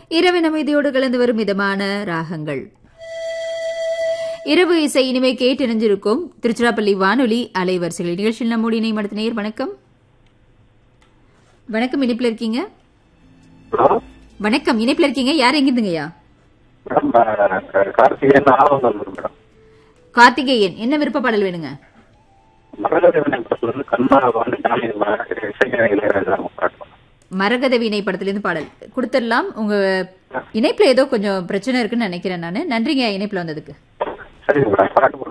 இரவின் அமைதியோடு கலந்து வரும் மிதமான ராகங்கள் இரவு இசை இனிமே கேட்டிருந்திருக்கும் திருச்சிராப்பள்ளி வானொலி அலைவரிசைகள் நிகழ்ச்சியில் நம்முடைய இணை மடத்தினேர் வணக்கம் வணக்கம் இணைப்பில் இருக்கீங்க ஹலோ வணக்கம் இணைப்பில் இருக்கீங்க யார் எங்கிருந்துங்கய்யா மேடம் கார்த்திகேயன் ஆலந்தூர் மேடம் கார்த்திகேயன் என்ன விருப்ப பாடல் வேணுங்க மரகதேவன் படத்துல கண்ணா வந்து ஜாமி இசைஞர் இளையராஜா பாட்டு மரகத வீணை படத்திலிருந்து பாடல் கொடுத்துடலாம் உங்க இணைப்புல ஏதோ கொஞ்சம் பிரச்சனை இருக்குன்னு நினைக்கிறேன் நான் நன்றிங்க இணைப்புல வந்ததுக்கு சரிங்க மேடம் பாட்டு